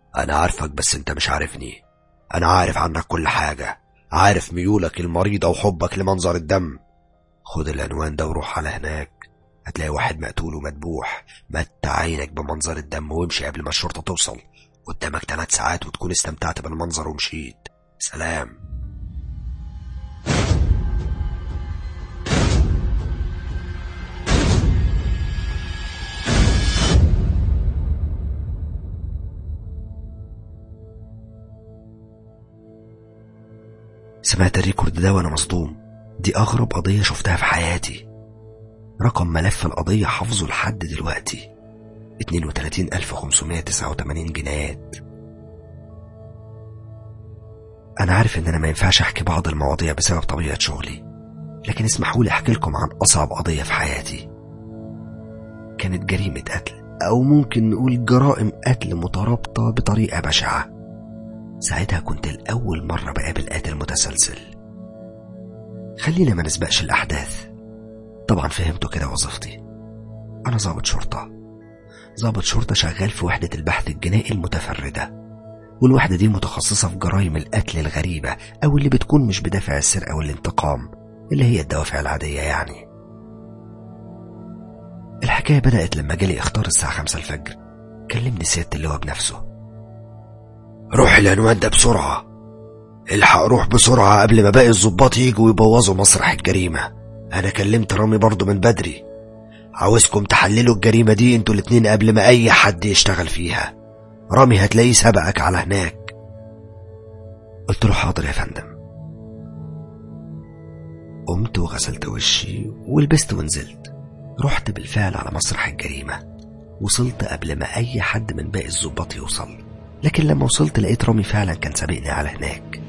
أنا عارفك بس أنت مش عارفني أنا عارف عنك كل حاجة عارف ميولك المريضة وحبك لمنظر الدم خد العنوان ده وروح على هناك هتلاقي واحد مقتول ومدبوح مت عينك بمنظر الدم وامشي قبل ما الشرطة توصل قدامك ثلاث ساعات وتكون استمتعت بالمنظر ومشيت سلام سمعت الريكورد ده وانا مصدوم دي اغرب قضية شفتها في حياتي رقم ملف القضية حافظه لحد دلوقتي 32589 جنايات أنا عارف إن أنا ما ينفعش أحكي بعض المواضيع بسبب طبيعة شغلي لكن اسمحوا لي أحكي لكم عن أصعب قضية في حياتي كانت جريمة قتل أو ممكن نقول جرائم قتل مترابطة بطريقة بشعة ساعتها كنت الأول مرة بقابل قاتل متسلسل خلينا ما نسبقش الأحداث طبعا فهمتوا كده وظيفتي أنا ضابط شرطة ضابط شرطة شغال في وحدة البحث الجنائي المتفردة والوحدة دي متخصصة في جرائم القتل الغريبة أو اللي بتكون مش بدافع السرقة والانتقام اللي هي الدوافع العادية يعني الحكاية بدأت لما جالي اختار الساعة خمسة الفجر كلمني سيادة اللواء بنفسه روح العنوان ده بسرعة الحق روح بسرعة قبل ما باقي الظباط يجوا ويبوظوا مسرح الجريمة أنا كلمت رامي برضه من بدري عاوزكم تحللوا الجريمة دي انتوا الاتنين قبل ما أي حد يشتغل فيها رامي هتلاقيه سبقك على هناك قلت له حاضر يا فندم قمت وغسلت وشي ولبست ونزلت رحت بالفعل على مسرح الجريمة وصلت قبل ما أي حد من باقي الظباط يوصل لكن لما وصلت لقيت رامي فعلا كان سابقني على هناك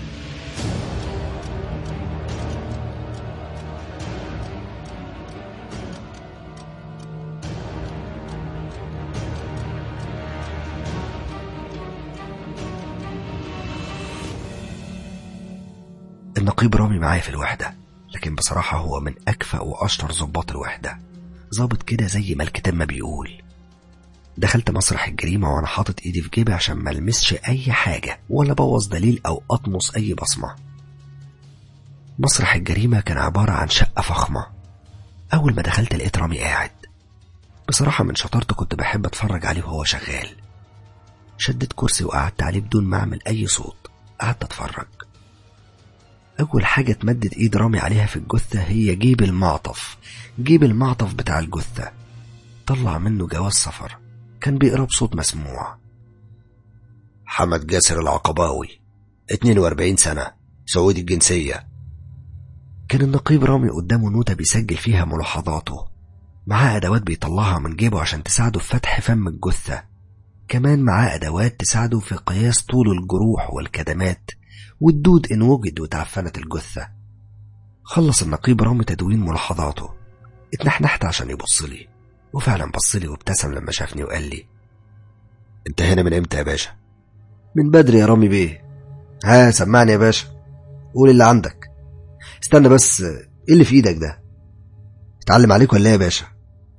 النقيب رامي معايا في الوحدة لكن بصراحة هو من أكفأ وأشطر ضباط الوحدة ظابط كده زي ما الكتاب ما بيقول دخلت مسرح الجريمة وأنا حاطط إيدي في جيبي عشان ما ألمسش أي حاجة ولا بوظ دليل أو أطمس أي بصمة مسرح الجريمة كان عبارة عن شقة فخمة أول ما دخلت لقيت رامي قاعد بصراحة من شطارته كنت بحب أتفرج عليه وهو شغال شدت كرسي وقعدت عليه بدون ما أعمل أي صوت قعدت أتفرج أول حاجة اتمدت إيد رامي عليها في الجثة هي جيب المعطف جيب المعطف بتاع الجثة طلع منه جواز سفر كان بيقرا بصوت مسموع حمد جاسر العقباوي 42 سنة سعودي الجنسية كان النقيب رامي قدامه نوتة بيسجل فيها ملاحظاته معاه أدوات بيطلعها من جيبه عشان تساعده في فتح فم الجثة كمان معاه أدوات تساعده في قياس طول الجروح والكدمات والدود إن وجد وتعفنت الجثة خلص النقيب رامي تدوين ملاحظاته اتنحنحت عشان يبص لي وفعلا بص لي وابتسم لما شافني وقال لي انت هنا من امتى يا باشا من بدري يا رامي بيه ها سمعني يا باشا قول اللي عندك استنى بس ايه اللي في ايدك ده اتعلم عليك ولا ايه يا باشا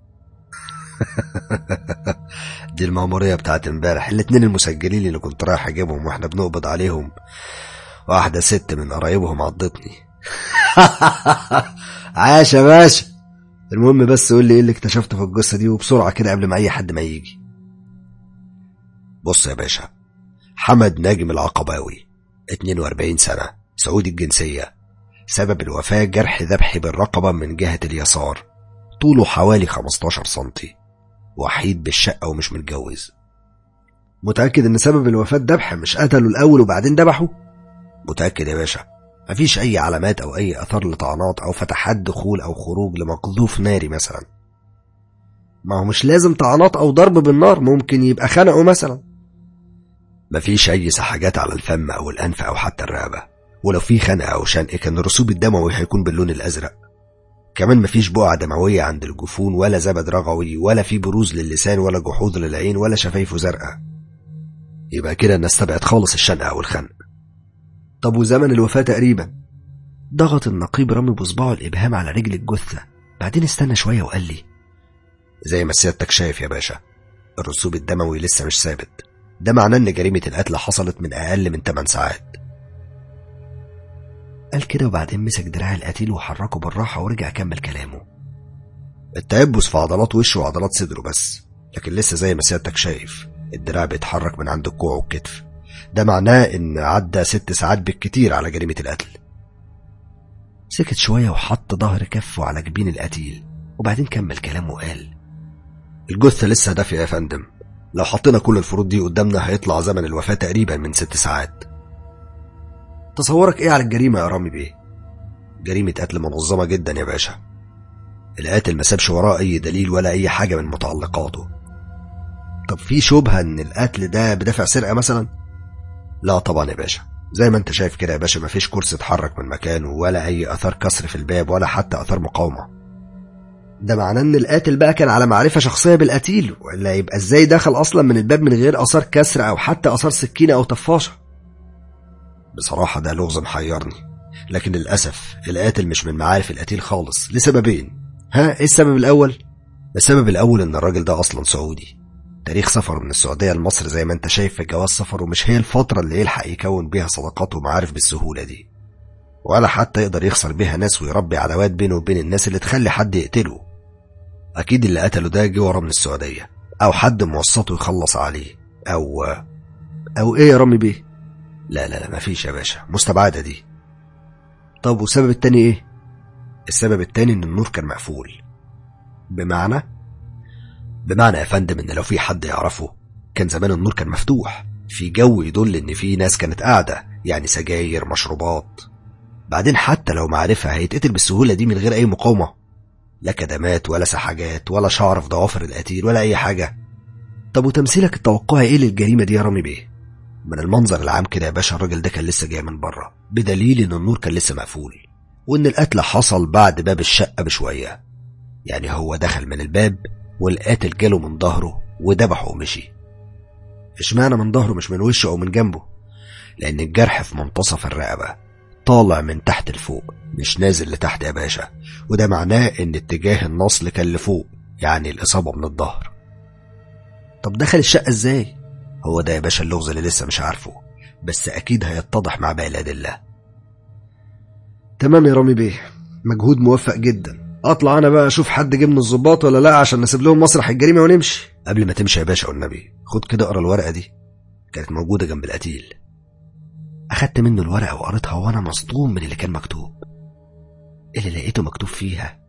دي المأمورية بتاعت امبارح الاتنين المسجلين اللي كنت رايح اجيبهم واحنا بنقبض عليهم واحدة ست من قرايبهم عضتني عاش يا باشا المهم بس قول لي ايه اللي اكتشفته في القصة دي وبسرعة كده قبل ما اي حد ما يجي بص يا باشا حمد ناجم العقباوي 42 سنة سعودي الجنسية سبب الوفاة جرح ذبحي بالرقبة من جهة اليسار طوله حوالي 15 سنتي وحيد بالشقة ومش متجوز متأكد ان سبب الوفاة ذبح مش قتله الأول وبعدين ذبحه متأكد يا باشا مفيش أي علامات أو أي أثر لطعنات أو فتحات دخول أو خروج لمقذوف ناري مثلا ما هو مش لازم طعنات أو ضرب بالنار ممكن يبقى خنقه مثلا مفيش أي سحاجات على الفم أو الأنف أو حتى الرقبة ولو في خنقة أو شنق كان الرسوب الدموي هيكون باللون الأزرق كمان مفيش بقعة دموية عند الجفون ولا زبد رغوي ولا في بروز للسان ولا جحوظ للعين ولا شفايفه زرقاء يبقى كده نستبعد خالص الشنق أو الخنق طب وزمن الوفاة تقريبا ضغط النقيب رامي بصباعه الإبهام على رجل الجثة بعدين استنى شوية وقال لي زي ما سيادتك شايف يا باشا الرسوب الدموي لسه مش ثابت ده معناه إن جريمة القتل حصلت من أقل من 8 ساعات قال كده وبعدين مسك دراع القتيل وحركه بالراحة ورجع كمل كلامه التيبس في عضلات وشه وعضلات صدره بس لكن لسه زي ما سيادتك شايف الدراع بيتحرك من عند الكوع والكتف ده معناه إن عدى ست ساعات بالكتير على جريمة القتل سكت شوية وحط ظهر كفه على جبين القتيل وبعدين كمل كلامه وقال الجثة لسه دافية يا فندم لو حطينا كل الفروض دي قدامنا هيطلع زمن الوفاة تقريبا من ست ساعات تصورك ايه على الجريمة يا رامي بيه جريمة قتل منظمة جدا يا باشا القاتل ما سابش وراه اي دليل ولا اي حاجة من متعلقاته طب في شبهة ان القتل ده بدافع سرقة مثلا لا طبعا يا باشا زي ما انت شايف كده يا باشا مفيش كرسي اتحرك من مكانه ولا اي اثار كسر في الباب ولا حتى اثار مقاومة ده معناه ان القاتل بقى كان على معرفة شخصية بالقتيل ولا يبقى ازاي دخل اصلا من الباب من غير اثار كسر او حتى اثار سكينة او طفاشة بصراحة ده لغز محيرني لكن للأسف القاتل مش من معارف القتيل خالص لسببين ها ايه السبب الأول؟ السبب الأول إن الراجل ده أصلا سعودي تاريخ سفره من السعودية لمصر زي ما انت شايف في جواز سفره مش هي الفترة اللي يلحق يكون بيها صداقات ومعارف بالسهولة دي ولا حتى يقدر يخسر بيها ناس ويربي عداوات بينه وبين الناس اللي تخلي حد يقتله أكيد اللي قتله ده جه ورا من السعودية أو حد موسطه يخلص عليه أو أو إيه يا رامي بيه؟ لا لا لا مفيش يا باشا مستبعدة دي طب والسبب التاني ايه؟ السبب التاني ان النور كان مقفول بمعنى بمعنى يا فندم ان لو في حد يعرفه كان زمان النور كان مفتوح في جو يدل ان في ناس كانت قاعدة يعني سجاير مشروبات بعدين حتى لو معرفة هيتقتل بالسهولة دي من غير اي مقاومة لا كدمات ولا سحاجات ولا شعر في ضوافر القتيل ولا اي حاجة طب وتمثيلك التوقعي ايه للجريمة دي يا رامي بيه؟ من المنظر العام كده يا باشا الراجل ده كان لسه جاي من بره بدليل ان النور كان لسه مقفول وان القتل حصل بعد باب الشقة بشوية يعني هو دخل من الباب والقاتل جاله من ظهره وذبحه ومشي اشمعنى من ظهره مش من وشه او من جنبه لان الجرح في منتصف الرقبة طالع من تحت لفوق مش نازل لتحت يا باشا وده معناه ان اتجاه النصل كان لفوق يعني الاصابة من الظهر طب دخل الشقة ازاي هو ده يا باشا اللغز اللي لسه مش عارفه بس أكيد هيتضح مع باقي الأدلة تمام يا رامي بيه مجهود موفق جدا أطلع أنا بقى أشوف حد جه من الظباط ولا لا عشان نسيب لهم مسرح الجريمة ونمشي قبل ما تمشي يا باشا والنبي خد كده اقرا الورقة دي كانت موجودة جنب القتيل أخدت منه الورقة وقريتها وأنا مصدوم من اللي كان مكتوب اللي لقيته مكتوب فيها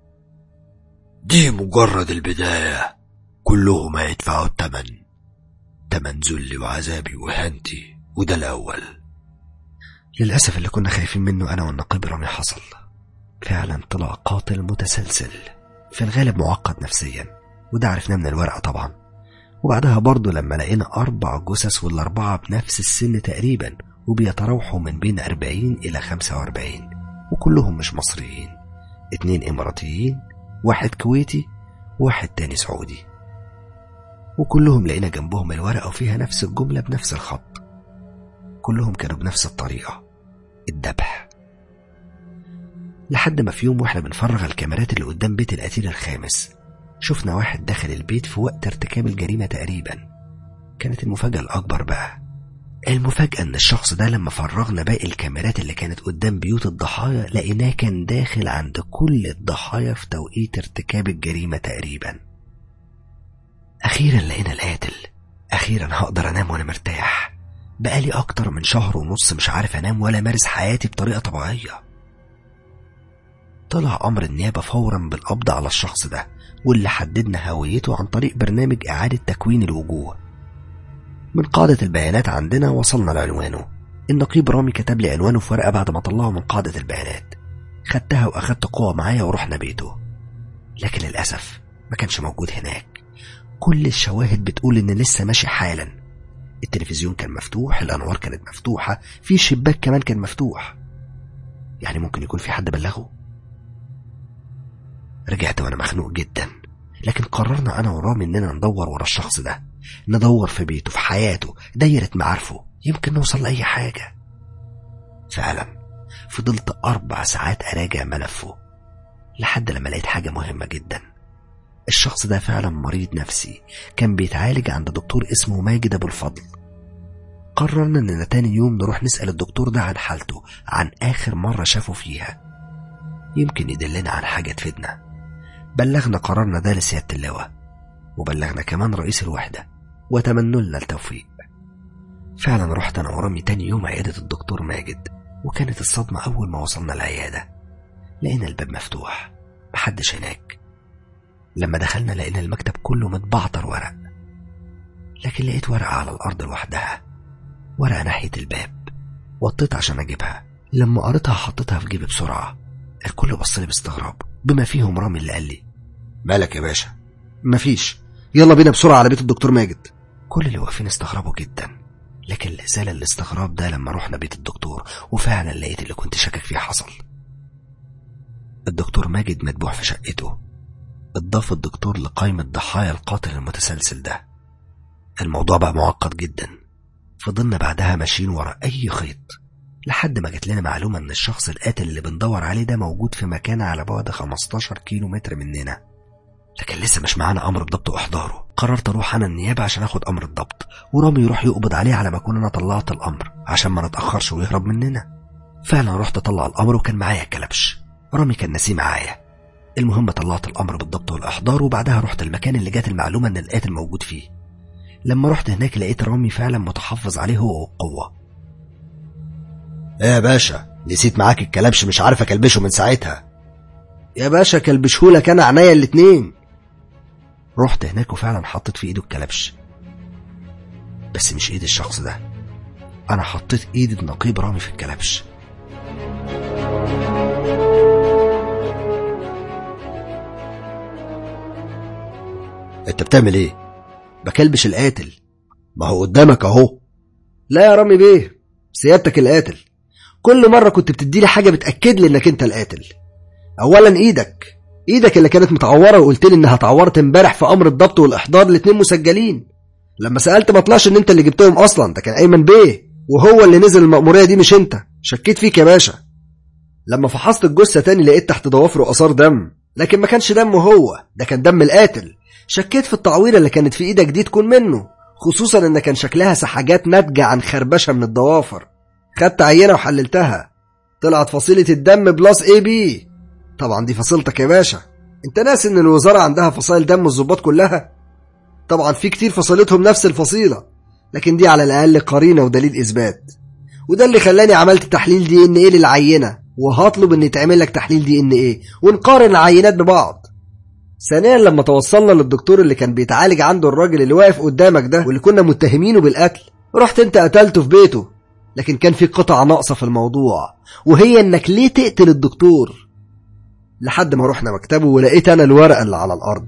دي مجرد البداية كلهم هيدفعوا الثمن تمن ذلي وعذابي وهانتي وده الأول للأسف اللي كنا خايفين منه أنا والنقيب رامي حصل فعلا طلع قاتل متسلسل في الغالب معقد نفسيا وده عرفناه من الورقة طبعا وبعدها برضه لما لقينا أربع جثث والأربعة بنفس السن تقريبا وبيتراوحوا من بين 40 إلى 45 وكلهم مش مصريين اتنين إماراتيين واحد كويتي وواحد تاني سعودي وكلهم لقينا جنبهم الورقة وفيها نفس الجملة بنفس الخط كلهم كانوا بنفس الطريقة الذبح لحد ما في يوم واحنا بنفرغ الكاميرات اللي قدام بيت القتيل الخامس شفنا واحد دخل البيت في وقت ارتكاب الجريمة تقريبا كانت المفاجأة الأكبر بقى المفاجأة إن الشخص ده لما فرغنا باقي الكاميرات اللي كانت قدام بيوت الضحايا لقيناه كان داخل عند كل الضحايا في توقيت ارتكاب الجريمة تقريبا أخيرا لقينا القاتل أخيرا هقدر أنام وأنا مرتاح بقالي أكتر من شهر ونص مش عارف أنام ولا أمارس حياتي بطريقة طبيعية طلع أمر النيابة فورا بالقبض على الشخص ده واللي حددنا هويته عن طريق برنامج إعادة تكوين الوجوه من قاعدة البيانات عندنا وصلنا لعنوانه النقيب رامي كتب لي عنوانه في ورقة بعد ما طلعه من قاعدة البيانات خدتها وأخدت قوة معايا ورحنا بيته لكن للأسف ما كانش موجود هناك كل الشواهد بتقول إن لسه ماشي حالا التلفزيون كان مفتوح الأنوار كانت مفتوحة في شباك كمان كان مفتوح يعني ممكن يكون في حد بلغه رجعت وأنا مخنوق جدا لكن قررنا أنا ورامي إننا ندور ورا الشخص ده ندور في بيته في حياته دايرة معارفه يمكن نوصل لأي حاجة فعلا فضلت أربع ساعات أراجع ملفه لحد لما لقيت حاجة مهمة جدا الشخص ده فعلا مريض نفسي كان بيتعالج عند دكتور اسمه ماجد أبو الفضل قررنا اننا تاني يوم نروح نسأل الدكتور ده عن حالته عن اخر مرة شافه فيها يمكن يدلنا عن حاجة تفيدنا بلغنا قرارنا ده لسيادة اللواء وبلغنا كمان رئيس الوحدة وتمنوا لنا التوفيق فعلا رحت انا ورامي تاني يوم عيادة الدكتور ماجد وكانت الصدمة أول ما وصلنا العيادة لقينا الباب مفتوح محدش هناك لما دخلنا لقينا المكتب كله متبعتر ورق لكن لقيت ورقة على الأرض لوحدها ورقة ناحية الباب وطيت عشان أجيبها لما قريتها حطيتها في جيبي بسرعة الكل بصلي باستغراب بما فيهم رامي اللي قال لي مالك يا باشا مفيش يلا بينا بسرعة على بيت الدكتور ماجد كل اللي واقفين استغربوا جدا لكن لا زال الاستغراب ده لما رحنا بيت الدكتور وفعلا لقيت اللي كنت شاكك فيه حصل الدكتور ماجد مدبوح في شقته اتضاف الدكتور لقائمة ضحايا القاتل المتسلسل ده الموضوع بقى معقد جدا فضلنا بعدها ماشيين ورا أي خيط لحد ما جت لنا معلومة إن الشخص القاتل اللي بندور عليه ده موجود في مكان على بعد 15 كيلو متر مننا لكن لسه مش معانا أمر بضبط وإحضاره قررت أروح أنا النيابة عشان آخد أمر الضبط ورامي يروح يقبض عليه على ما أكون أنا طلعت الأمر عشان ما نتأخرش ويهرب مننا فعلا رحت أطلع الأمر وكان معايا كلبش رامي كان ناسيه معايا المهم طلعت الأمر بالضبط والإحضار وبعدها رحت المكان اللي جات المعلومة إن القاتل موجود فيه لما رحت هناك لقيت رامي فعلا متحفظ عليه هو وقوة ايه يا باشا نسيت معاك الكلبش مش عارف اكلبشه من ساعتها يا باشا كلبشهولك انا عينيا الاتنين رحت هناك وفعلا حطيت في ايده الكلبش بس مش ايد الشخص ده انا حطيت ايد النقيب رامي في الكلبش انت بتعمل ايه بكلبش القاتل ما هو قدامك اهو لا يا رامي بيه سيادتك القاتل كل مرة كنت بتديلي حاجة بتأكد لي انك انت القاتل اولا ايدك ايدك اللي كانت متعورة وقلت لي انها اتعورت امبارح في امر الضبط والاحضار الاتنين مسجلين لما سألت ما طلعش ان انت اللي جبتهم اصلا ده كان ايمن بيه وهو اللي نزل المأمورية دي مش انت شكيت فيك يا باشا لما فحصت الجثة تاني لقيت تحت ضوافره اثار دم لكن ما كانش دمه هو ده كان دم القاتل شكيت في التعويرة اللي كانت في ايدك دي تكون منه خصوصا ان كان شكلها سحاجات ناتجة عن خربشة من الضوافر خدت عينة وحللتها طلعت فصيلة الدم بلس اي بي طبعا دي فصيلتك يا باشا انت ناسي ان الوزارة عندها فصائل دم الضباط كلها طبعا في كتير فصيلتهم نفس الفصيلة لكن دي على الاقل قرينة ودليل اثبات وده اللي خلاني عملت تحليل دي ان ايه للعينة وهطلب ان يتعمل لك تحليل دي ان ايه ونقارن العينات ببعض ثانيا لما توصلنا للدكتور اللي كان بيتعالج عنده الراجل اللي واقف قدامك ده واللي كنا متهمينه بالقتل رحت انت قتلته في بيته لكن كان في قطعة ناقصة في الموضوع وهي انك ليه تقتل الدكتور لحد ما رحنا مكتبه ولقيت انا الورقة اللي على الارض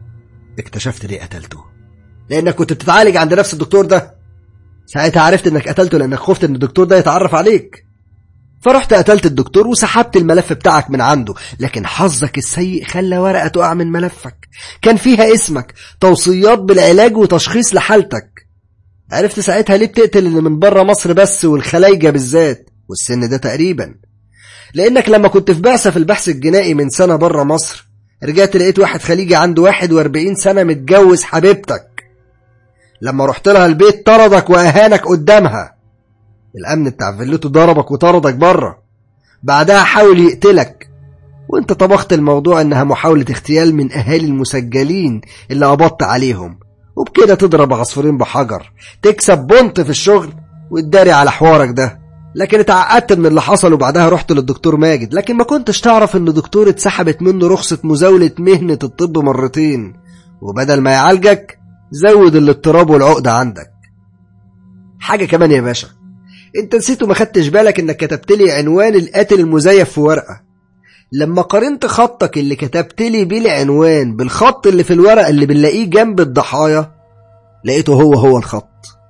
اكتشفت ليه قتلته لانك كنت بتتعالج عند نفس الدكتور ده ساعتها عرفت انك قتلته لانك خفت ان الدكتور ده يتعرف عليك فرحت قتلت الدكتور وسحبت الملف بتاعك من عنده لكن حظك السيء خلى ورقة تقع من ملفك كان فيها اسمك توصيات بالعلاج وتشخيص لحالتك عرفت ساعتها ليه بتقتل اللي من بره مصر بس والخلايجة بالذات والسن ده تقريبا لانك لما كنت في بعثة في البحث الجنائي من سنة بره مصر رجعت لقيت واحد خليجي عنده 41 سنة متجوز حبيبتك لما رحت لها البيت طردك واهانك قدامها الامن بتاع فيلته ضربك وطردك بره بعدها حاول يقتلك وانت طبخت الموضوع انها محاولة اغتيال من اهالي المسجلين اللي قبضت عليهم وبكده تضرب عصفورين بحجر تكسب بنط في الشغل وتداري على حوارك ده لكن اتعقدت من اللي حصل وبعدها رحت للدكتور ماجد لكن ما كنتش تعرف ان دكتور اتسحبت منه رخصة مزاولة مهنة الطب مرتين وبدل ما يعالجك زود الاضطراب والعقدة عندك حاجة كمان يا باشا انت نسيت وما خدتش بالك انك كتبت لي عنوان القاتل المزيف في ورقة لما قارنت خطك اللي كتبت لي بيه العنوان بالخط اللي في الورقة اللي بنلاقيه جنب الضحايا لقيته هو هو الخط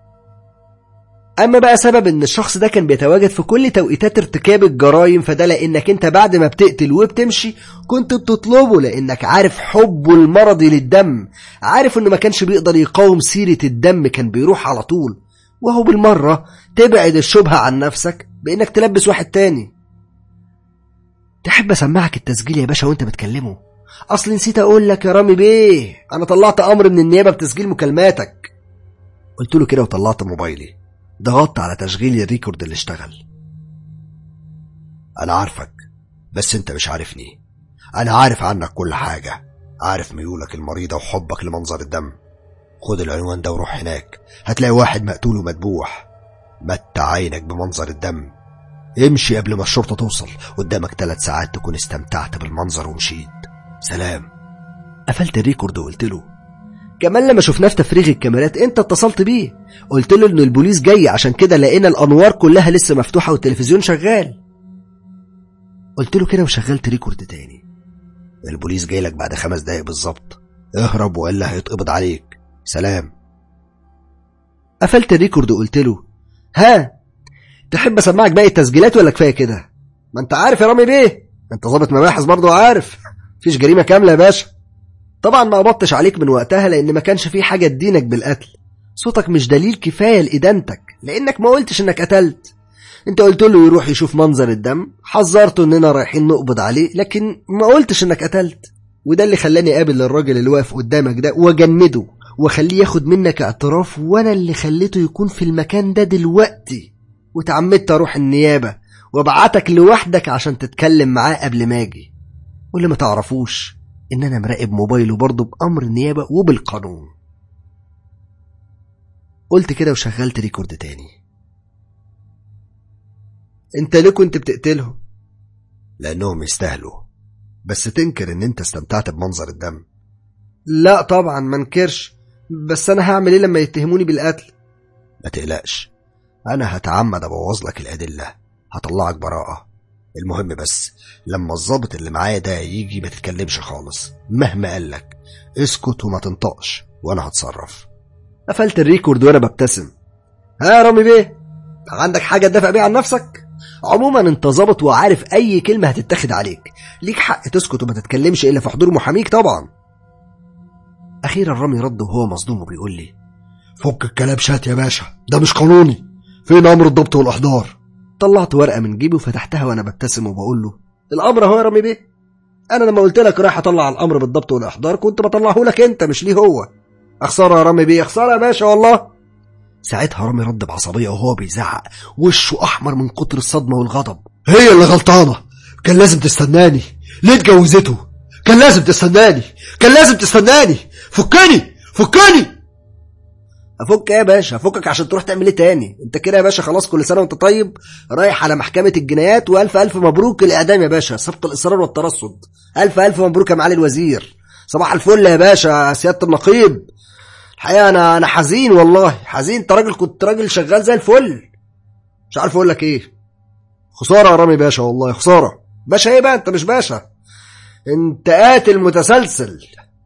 اما بقى سبب ان الشخص ده كان بيتواجد في كل توقيتات ارتكاب الجرائم فده لانك انت بعد ما بتقتل وبتمشي كنت بتطلبه لانك عارف حبه المرضي للدم عارف انه ما كانش بيقدر يقاوم سيرة الدم كان بيروح على طول وهو بالمرة تبعد الشبهة عن نفسك بانك تلبس واحد تاني تحب اسمعك التسجيل يا باشا وانت بتكلمه اصل نسيت اقول لك يا رامي بيه انا طلعت امر من النيابه بتسجيل مكالماتك قلت له كده وطلعت موبايلي ضغطت على تشغيل الريكورد اللي اشتغل أنا عارفك بس أنت مش عارفني أنا عارف عنك كل حاجة عارف ميولك المريضة وحبك لمنظر الدم خد العنوان ده وروح هناك هتلاقي واحد مقتول ومدبوح متع عينك بمنظر الدم امشي قبل ما الشرطة توصل قدامك ثلاث ساعات تكون استمتعت بالمنظر ومشيت سلام قفلت الريكورد وقلت له كمان لما شفناه في تفريغ الكاميرات انت اتصلت بيه قلت له ان البوليس جاي عشان كده لقينا الانوار كلها لسه مفتوحه والتلفزيون شغال قلت له كده وشغلت ريكورد تاني البوليس جاي لك بعد خمس دقايق بالظبط اهرب والا هيتقبض عليك سلام قفلت الريكورد وقلت له ها تحب اسمعك باقي التسجيلات ولا كفايه كده ما انت عارف يا رامي بيه انت ظابط مباحث برضه عارف مفيش جريمه كامله يا باشا طبعا ما قبضتش عليك من وقتها لان ما كانش في حاجه تدينك بالقتل صوتك مش دليل كفايه لادانتك لانك ما قلتش انك قتلت انت قلت له يروح يشوف منظر الدم حذرته اننا رايحين نقبض عليه لكن ما قلتش انك قتلت وده اللي خلاني اقابل الراجل اللي واقف قدامك ده واجنده واخليه ياخد منك اعتراف وانا اللي خليته يكون في المكان ده دلوقتي وتعمدت اروح النيابه وابعتك لوحدك عشان تتكلم معاه قبل ما اجي واللي ما تعرفوش ان انا مراقب موبايله برضه بامر النيابه وبالقانون قلت كده وشغلت ريكورد تاني انت ليه كنت بتقتلهم لانهم يستاهلوا بس تنكر ان انت استمتعت بمنظر الدم لا طبعا ما انكرش بس انا هعمل ايه لما يتهموني بالقتل ما تقلقش انا هتعمد ابوظ لك الادله هطلعك براءه المهم بس لما الظابط اللي معايا ده يجي ما تتكلمش خالص مهما قالك اسكت وما تنطقش وانا هتصرف قفلت الريكورد وانا ببتسم ها يا رامي بيه عندك حاجه تدافع بيها عن نفسك عموما انت ظابط وعارف اي كلمه هتتاخد عليك ليك حق تسكت وما تتكلمش الا في حضور محاميك طبعا اخيرا رامي رد وهو مصدوم وبيقول لي فك الكلام شات يا باشا ده مش قانوني فين امر الضبط والاحضار طلعت ورقه من جيبي وفتحتها وانا ببتسم وبقول له الامر اهو يا رامي بيه انا لما قلت لك رايح اطلع الامر بالضبط والاحضار كنت بطلعه لك انت مش ليه هو اخساره يا رامي بيه اخساره يا باشا والله ساعتها رامي رد بعصبيه وهو بيزعق وشه احمر من كتر الصدمه والغضب هي اللي غلطانه كان لازم تستناني ليه اتجوزته كان لازم تستناني كان لازم تستناني فكني فكني افك ايه يا باشا افكك عشان تروح تعمل ايه تاني انت كده يا باشا خلاص كل سنه وانت طيب رايح على محكمه الجنايات والف الف مبروك الاعدام يا باشا سبق الاصرار والترصد الف الف مبروك يا معالي الوزير صباح الفل يا باشا سياده النقيب الحقيقه انا انا حزين والله حزين انت راجل كنت راجل شغال زي الفل مش عارف اقول لك ايه خساره يا رامي باشا والله خساره باشا ايه بقى انت مش باشا انت قاتل متسلسل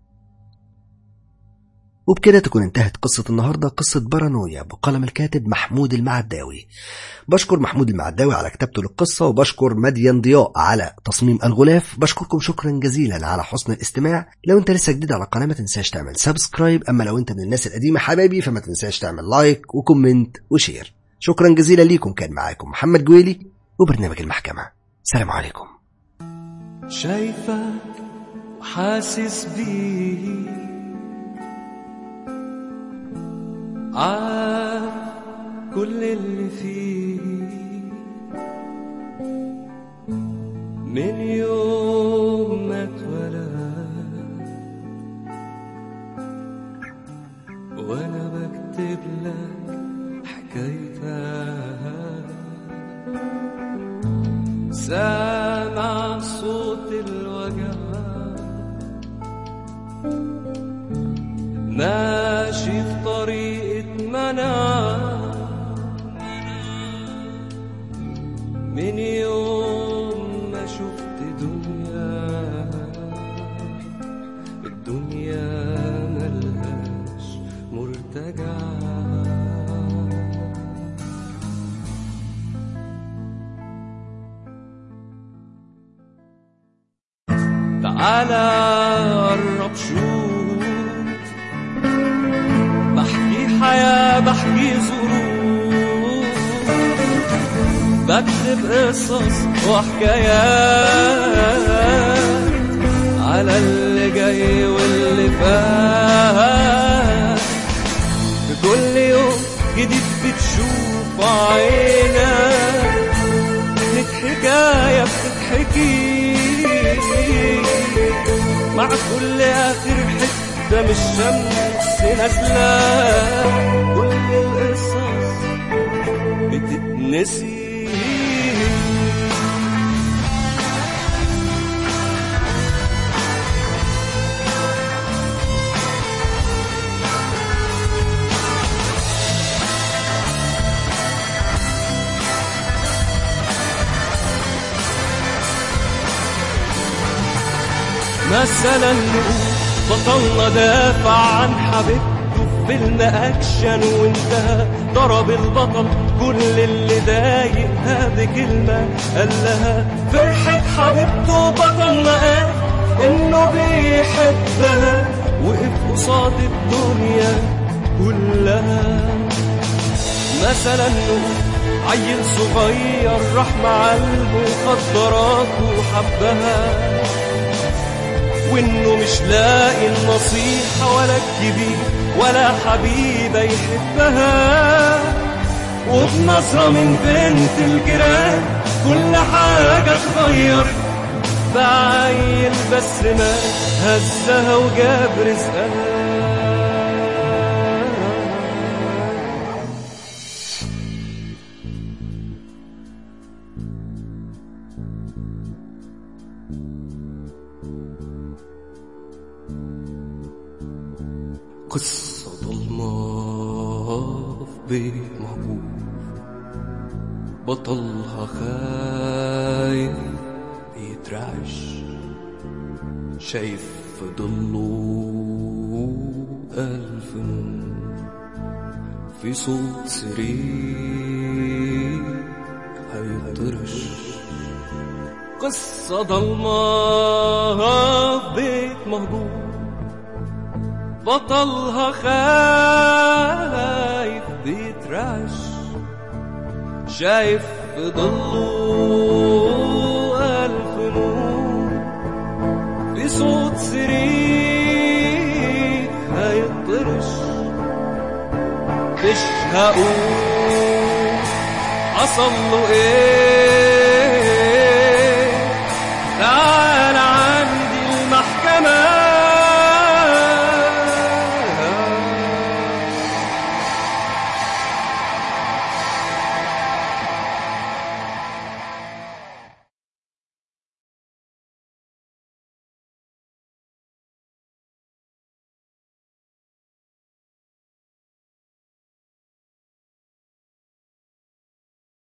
وبكده تكون انتهت قصة النهاردة قصة بارانويا بقلم الكاتب محمود المعداوي بشكر محمود المعداوي على كتابته للقصة وبشكر مدين ضياء على تصميم الغلاف بشكركم شكرا جزيلا على حسن الاستماع لو انت لسه جديد على القناة ما تنساش تعمل سبسكرايب اما لو انت من الناس القديمة حبايبي فما تنساش تعمل لايك وكومنت وشير شكرا جزيلا ليكم كان معاكم محمد جويلي وبرنامج المحكمة سلام عليكم شايفة وحاسس بيه عارف كل اللي فيه من يوم ما اتولد وانا بكتب لك حكايتها سامع صوت الوجع ماشي في طريقة منع من يوم ما شفت دنيا الدنيا ملهاش مرتجع تعالى قرب شوف بحكي حياة بحكي ظروف بكتب قصص وحكايات على اللي جاي واللي فات في كل يوم جديد بتشوف ارفع عينك لك حكاية بتتحكي مع كل آخر حتة من الشمس نازلة كل القصص بتتنسي مثلا نقول بطلنا دافع عن حبيبته في فيلم اكشن وانتهى ضرب البطل كل اللي ضايقها بكلمه قال لها فرحه حبيبته بطلنا قال انه بيحبها وقف قصاد الدنيا كلها مثلا نقول عيل صغير راح مع المخدرات وحبها وانه مش لاقي النصيحة ولا الكبير ولا حبيبة يحبها وبنظرة من بنت الجيران كل حاجة اتغيرت بعيل بس ما هزها وجاب رزقها قصة ضلمة في بيت مهجور بطلها خايف بيترعش شايف في ضله ألف نور في صوت سرير هيطرش قصة ضلمة في بيت مهجور بطلها خايف بيترعش شايف في ضله ألف نور في صوت سرير هيطرش مش هقول حصل له ايه تعال